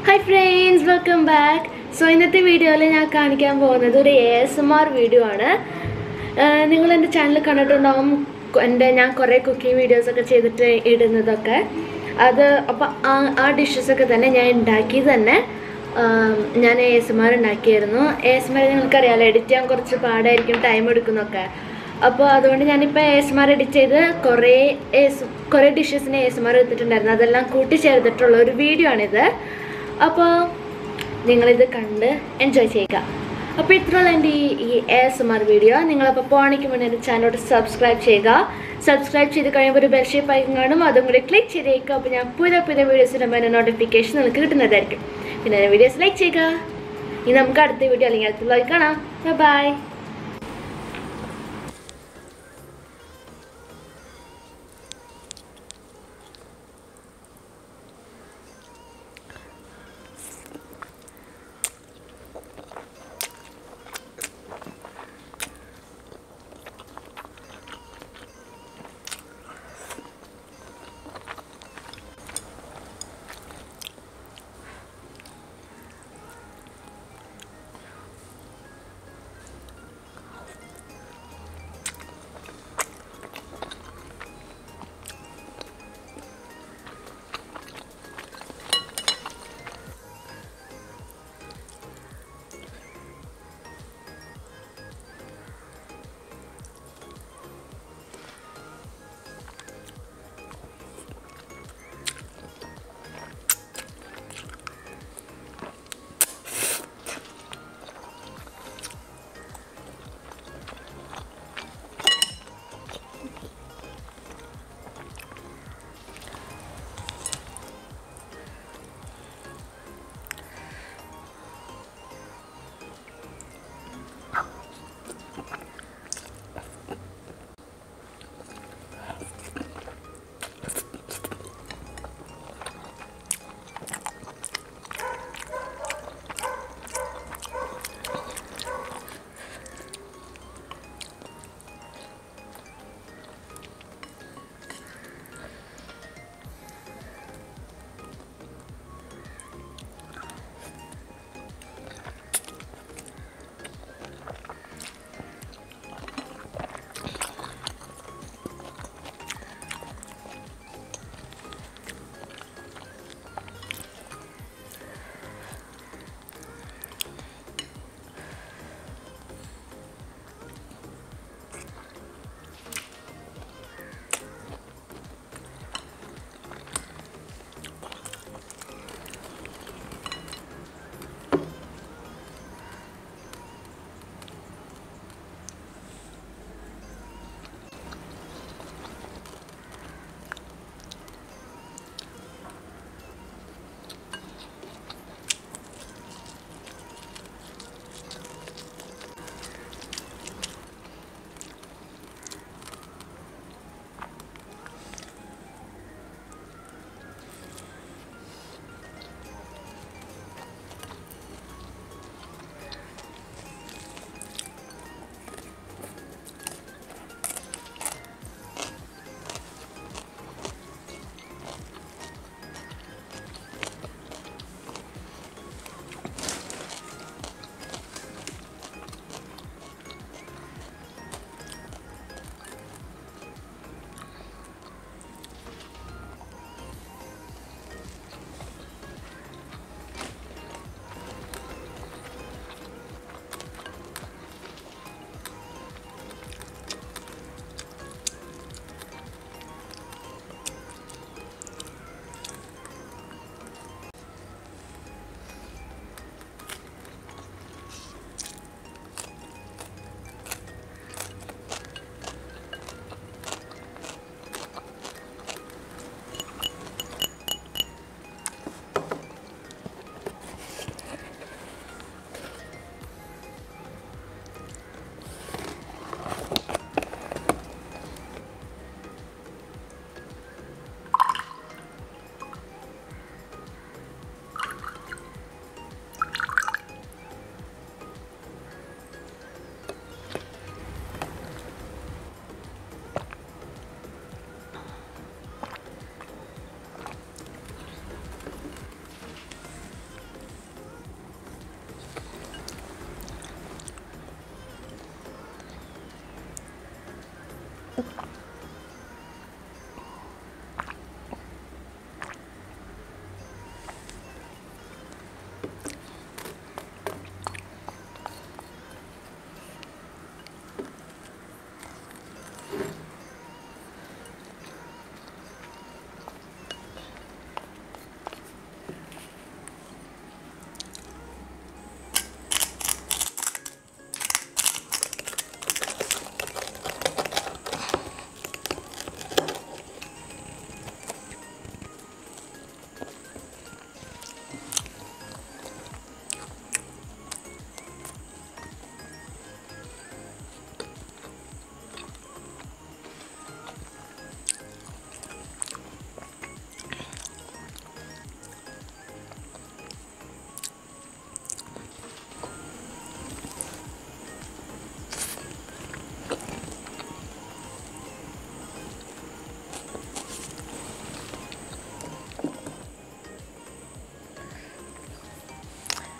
hi friends welcome back so ഇന്നത്തെ വീഡിയോയിൽ ഞാൻ കാണിക്കാൻ പോകുന്നത് ഒരു A S M R video ആണ് ആഹ് നിങ്ങൾ എൻ്റെ ചാനൽ കണ്ടിട്ടുണ്ടാവും കൊ- എൻ്റെ ഞാൻ കുറേ കുക്കിംഗ് വീഡിയോസൊക്കെ ചെയ്തിട്ട് ഇടുന്നതൊക്കെ അത് അപ്പോൾ ആ ആ ഡിഷസൊക്കെ തന്നെ ഞാൻ ഉണ്ടാക്കിയത് തന്നെ ആം, ഞാൻ എ എസ് എം ആർ ഉണ്ടാക്കിയായിരുന്നു എ എസ് എം ആർ നിങ്ങൾക്കറിയാമല്ലോ എഡിറ്റ് ചെയ്യാൻ കുറച്ച് പാടായിരിക്കും ടൈം എടുക്കുന്നൊക്കെ അപ്പോൾ അതുകൊണ്ട് ഞാനിപ്പോൾ A S M R edit ചെയ്ത് കുറേ എസ് കുറേ ഡിഷസിന് എ എസ് എം ആർ എടുത്തിട്ടുണ്ടായിരുന്നു അതെല്ലാം കൂട്ടിച്ചേർത്തിട്ടുള്ള ഒരു വീഡിയോ ആണിത് അപ്പോൾ നിങ്ങളിത് കണ്ട് എൻജോയ് ചെയ്യുക അപ്പോൾ ഇത്രയുള്ള എൻ്റെ ഈ ഈ A S M R video നിങ്ങളപ്പോൾ പോകണമെങ്കിൽ മുന്നേ എൻ്റെ ചാനലോട് സബ്സ്ക്രൈബ് ചെയ്യുക സബ്സ്ക്രൈബ് ചെയ്ത് കഴിയുമ്പോൾ ഒരു ബെൽ ഷേപ്പ് ആയി കാണും അതും കൂടി ക്ലിക്ക് ചെയ്തേക്കുക അപ്പോൾ ഞാൻ പുതിയ പുതിയ വീഡിയോസ് ഇടുമ്പോൾ എൻ്റെ നോട്ടിഫിക്കേഷൻ നിങ്ങൾക്ക് കിട്ടുന്നതായിരിക്കും പിന്നെ എൻ്റെ വീഡിയോസ് ലൈക്ക് ചെയ്യുക ഇനി നമുക്ക് അടുത്ത വീഡിയോ അല്ലെങ്കിൽ അടുത്ത വ്ലോഗ് കാണാം ബൈ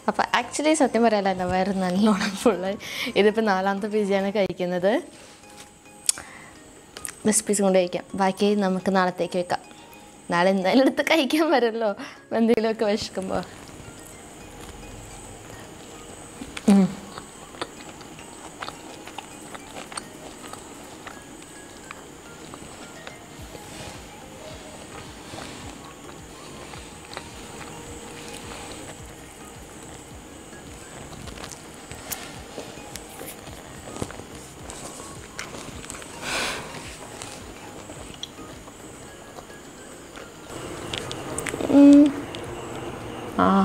അപ്പോൾ ആക്ച്വലി സത്യം പറയാനല്ല വയറ് നല്ലോണം ഫുള്ള് ഇതിപ്പോൾ നാലാമത്തെ പിസയാണ് കഴിക്കുന്നത് ബസ് പീസ് കൊണ്ട് കഴിക്കാം ബാക്കി നമുക്ക് നാളത്തേക്ക് വെക്കാം നാളെ എന്തായാലും എടുത്ത് കഴിക്കാൻ വരുമല്ലോ എന്തെങ്കിലുമൊക്കെ വിശക്കുമ്പോൾ ആ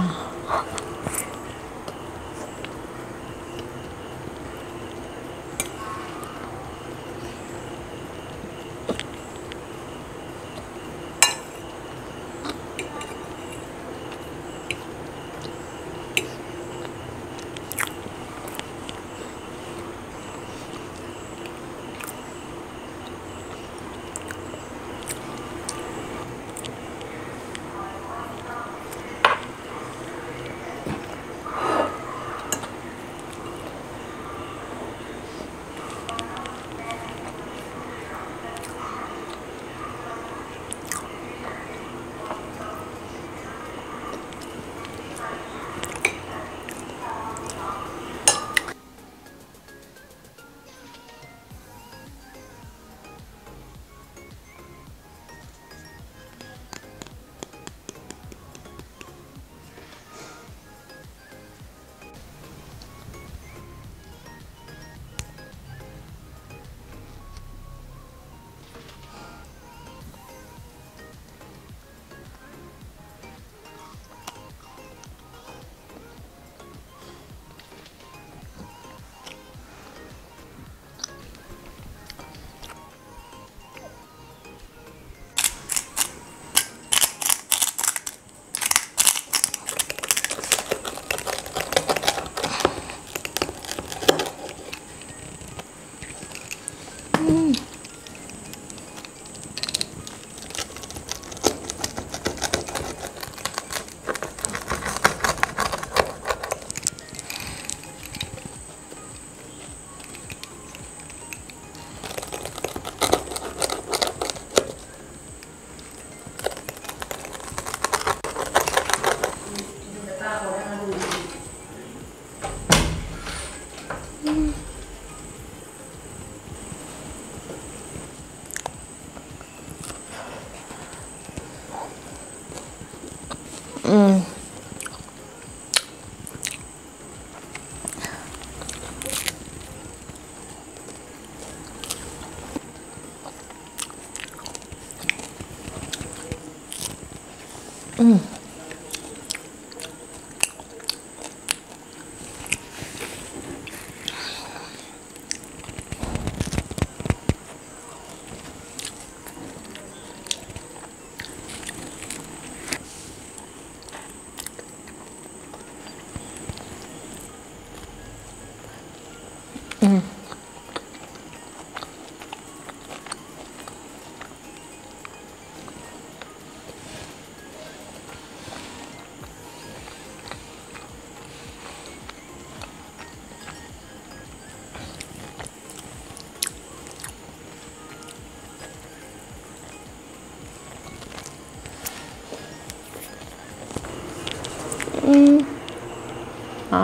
ആ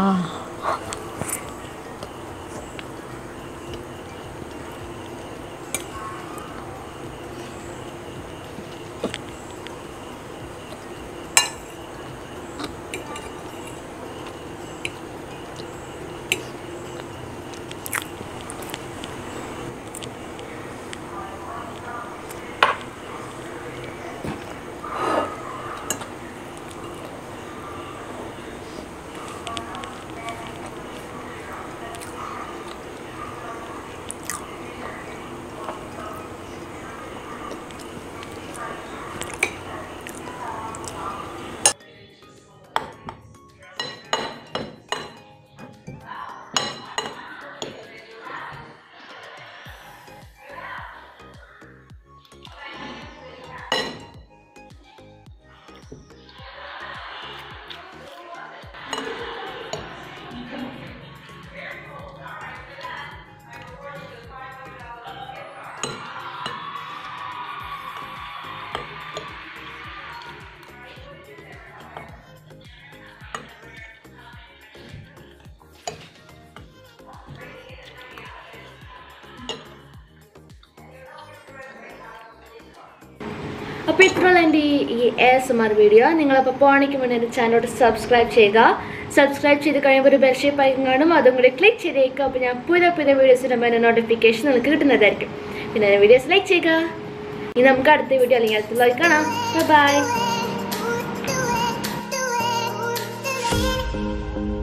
അപ്പോൾ ഇത്രയുള്ള എൻ്റെ ഈ ഈ എസ് എം ആർ വീഡിയോ നിങ്ങളപ്പോൾ പോകണമെങ്കിൽ വേണ്ടി എൻ്റെ ചാനലോട്ട് സബ്സ്ക്രൈബ് ചെയ്യുക സബ്സ്ക്രൈബ് ചെയ്ത് കഴിയുമ്പോൾ ഒരു ബെൽഷേപ്പ് ഐക്കൺ കാണും അതും കൂടി ക്ലിക്ക് ചെയ്തേക്കുക അപ്പോൾ ഞാൻ പുതിയ പുതിയ വീഡിയോസ് ഇടുമ്പോൾ എൻ്റെ നോട്ടിഫിക്കേഷൻ നിങ്ങൾക്ക് കിട്ടുന്നതായിരിക്കും പിന്നെ എൻ്റെ വീഡിയോസ് ലൈക്ക് ചെയ്യുക ഇനി നമുക്ക് അടുത്ത വീഡിയോ അല്ലെങ്കിൽ അടുത്ത ലൈക്ക് കാണാം ബൈ